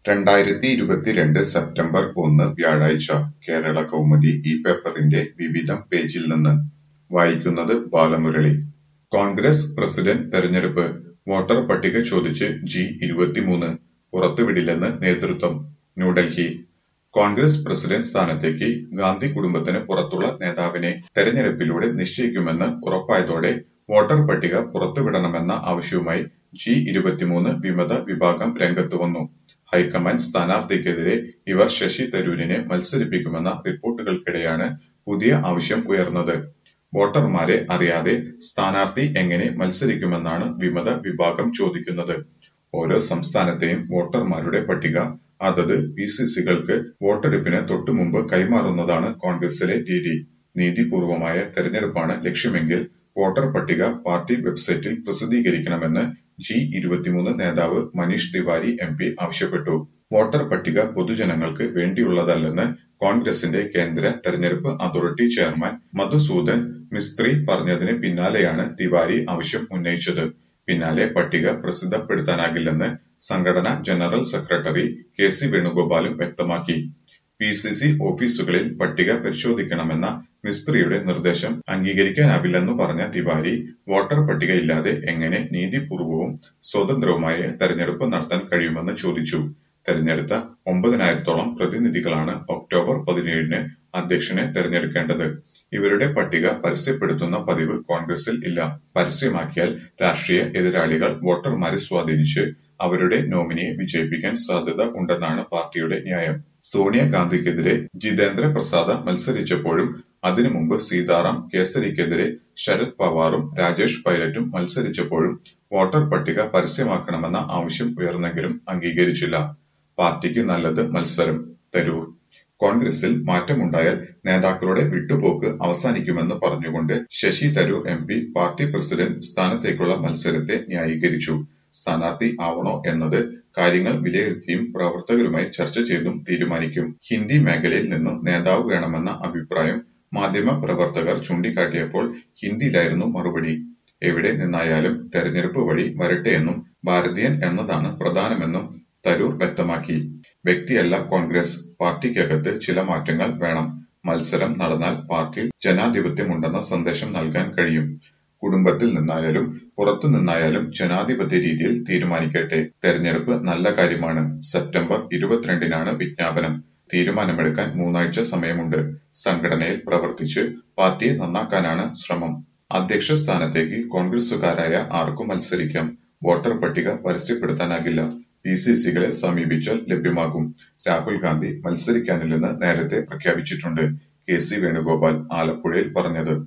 രണ്ടായിരത്തി ഇരുപത്തിരണ്ട് സെപ്റ്റംബർ ഒന്ന് വ്യാഴാഴ്ച കേരള കൗമുദി ഈ പേപ്പറിന്റെ വിവിധം പേജിൽ നിന്ന് വായിക്കുന്നത് ബാലമുരളി കോൺഗ്രസ് പ്രസിഡന്റ് തെരഞ്ഞെടുപ്പ് വോട്ടർ പട്ടിക ചോദിച്ച് ജി ഇരുപത്തിമൂന്ന് പുറത്തുവിടില്ലെന്ന് നേതൃത്വം ന്യൂഡൽഹി കോൺഗ്രസ് പ്രസിഡന്റ് സ്ഥാനത്തേക്ക് ഗാന്ധി കുടുംബത്തിന് പുറത്തുള്ള നേതാവിനെ തെരഞ്ഞെടുപ്പിലൂടെ നിശ്ചയിക്കുമെന്ന് ഉറപ്പായതോടെ വോട്ടർ പട്ടിക പുറത്തുവിടണമെന്ന ആവശ്യവുമായി ജി ഇരുപത്തിമൂന്ന് വിമത വിഭാഗം രംഗത്ത് വന്നു ഹൈക്കമാൻഡ് സ്ഥാനാർത്ഥിക്കെതിരെ ഇവർ ശശി തരൂരിനെ മത്സരിപ്പിക്കുമെന്ന റിപ്പോർട്ടുകൾക്കിടെയാണ് പുതിയ ആവശ്യം ഉയർന്നത് വോട്ടർമാരെ അറിയാതെ സ്ഥാനാർത്ഥി എങ്ങനെ മത്സരിക്കുമെന്നാണ് വിമത വിഭാഗം ചോദിക്കുന്നത് ഓരോ സംസ്ഥാനത്തെയും വോട്ടർമാരുടെ പട്ടിക അതത് പി സി സികൾക്ക് വോട്ടെടുപ്പിന് തൊട്ടുമുമ്പ് കൈമാറുന്നതാണ് കോൺഗ്രസിലെ രീതി നീതിപൂർവമായ തെരഞ്ഞെടുപ്പാണ് ലക്ഷ്യമെങ്കിൽ വോട്ടർ പട്ടിക പാർട്ടി വെബ്സൈറ്റിൽ പ്രസിദ്ധീകരിക്കണമെന്ന് ജി ഇരുപത്തിമൂന്ന് നേതാവ് മനീഷ് തിവാരി എം പി ആവശ്യപ്പെട്ടു വോട്ടർ പട്ടിക പൊതുജനങ്ങൾക്ക് വേണ്ടിയുള്ളതല്ലെന്ന് കോൺഗ്രസിന്റെ കേന്ദ്ര തെരഞ്ഞെടുപ്പ് അതോറിറ്റി ചെയർമാൻ മധുസൂദൻ മിസ്ത്രി പറഞ്ഞതിന് പിന്നാലെയാണ് തിവാരി ആവശ്യം ഉന്നയിച്ചത് പിന്നാലെ പട്ടിക പ്രസിദ്ധപ്പെടുത്താനാകില്ലെന്ന് സംഘടന ജനറൽ സെക്രട്ടറി കെ സി വേണുഗോപാലും വ്യക്തമാക്കി പി സി സി ഓഫീസുകളിൽ പട്ടിക പരിശോധിക്കണമെന്ന മിസ്ത്രിയുടെ നിർദ്ദേശം അംഗീകരിക്കാനാവില്ലെന്നു പറഞ്ഞ തിവാരി വോട്ടർ പട്ടികയില്ലാതെ എങ്ങനെ നീതിപൂർവവും സ്വതന്ത്രവുമായ തെരഞ്ഞെടുപ്പ് നടത്താൻ കഴിയുമെന്ന് ചോദിച്ചു തെരഞ്ഞെടുത്ത ഒമ്പതിനായിരത്തോളം പ്രതിനിധികളാണ് ഒക്ടോബർ പതിനേഴിന് അധ്യക്ഷനെ തെരഞ്ഞെടുക്കേണ്ടത് ഇവരുടെ പട്ടിക പരസ്യപ്പെടുത്തുന്ന പതിവ് കോൺഗ്രസിൽ ഇല്ല പരസ്യമാക്കിയാൽ രാഷ്ട്രീയ എതിരാളികൾ വോട്ടർമാരെ സ്വാധീനിച്ച് അവരുടെ നോമിനിയെ വിജയിപ്പിക്കാൻ സാധ്യത ഉണ്ടെന്നാണ് പാർട്ടിയുടെ ന്യായം സോണിയാഗാന്ധിക്കെതിരെ ജിതേന്ദ്ര പ്രസാദ് മത്സരിച്ചപ്പോഴും അതിനു മുമ്പ് സീതാറാം കേസരിക്കെതിരെ ശരത് പവാറും രാജേഷ് പൈലറ്റും മത്സരിച്ചപ്പോഴും വോട്ടർ പട്ടിക പരസ്യമാക്കണമെന്ന ആവശ്യം ഉയർന്നെങ്കിലും അംഗീകരിച്ചില്ല പാർട്ടിക്ക് നല്ലത് മത്സരം തരൂർ കോൺഗ്രസിൽ മാറ്റമുണ്ടായാൽ നേതാക്കളുടെ വിട്ടുപോക്ക് അവസാനിക്കുമെന്ന് പറഞ്ഞുകൊണ്ട് Shashi Tharoor M P party president സ്ഥാനത്തേക്കുള്ള മത്സരത്തെ ന്യായീകരിച്ചു സ്ഥാനാർത്ഥി ആവണോ എന്നത് കാര്യങ്ങൾ വിലയിരുത്തിയും പ്രവർത്തകരുമായി ചർച്ച ചെയ്തും തീരുമാനിക്കും ഹിന്ദി മേഖലയിൽ നിന്നും നേതാവ് വേണമെന്ന അഭിപ്രായം മാധ്യമ പ്രവർത്തകർ ചൂണ്ടിക്കാട്ടിയപ്പോൾ ഹിന്ദിയിലായിരുന്നു മറുപടി എവിടെ നിന്നായാലും തെരഞ്ഞെടുപ്പ് വഴി വരട്ടെയെന്നും ഭാരതീയൻ എന്നതാണ് പ്രധാനമെന്നും തരൂർ വ്യക്തമാക്കി വ്യക്തിയല്ല കോൺഗ്രസ് പാർട്ടിക്കകത്ത് ചില മാറ്റങ്ങൾ വേണം മത്സരം നടന്നാൽ പാർട്ടിയിൽ ജനാധിപത്യമുണ്ടെന്ന സന്ദേശം നൽകാൻ കഴിയും കുടുംബത്തിൽ നിന്നായാലും പുറത്തു നിന്നായാലും ജനാധിപത്യ രീതിയിൽ തീരുമാനിക്കട്ടെ തെരഞ്ഞെടുപ്പ് നല്ല കാര്യമാണ് സെപ്റ്റംബർ ഇരുപത്തിരണ്ടിനാണ് വിജ്ഞാപനം തീരുമാനമെടുക്കാൻ മൂന്നാഴ്ച സമയമുണ്ട് സംഘടനയിൽ പ്രവർത്തിച്ച് പാർട്ടിയെ നന്നാക്കാനാണ് ശ്രമം അധ്യക്ഷ സ്ഥാനത്തേക്ക് കോൺഗ്രസുകാരായ ആർക്കും മത്സരിക്കാം വോട്ടർ പട്ടിക പരസ്യപ്പെടുത്താനാകില്ല പി സി സികളെ സമീപിച്ചാൽ ലഭ്യമാകും രാഹുൽ ഗാന്ധി മത്സരിക്കാനില്ലെന്ന് നേരത്തെ പ്രഖ്യാപിച്ചിട്ടുണ്ട് കെ സി വേണുഗോപാൽ ആലപ്പുഴയിൽ പറഞ്ഞത്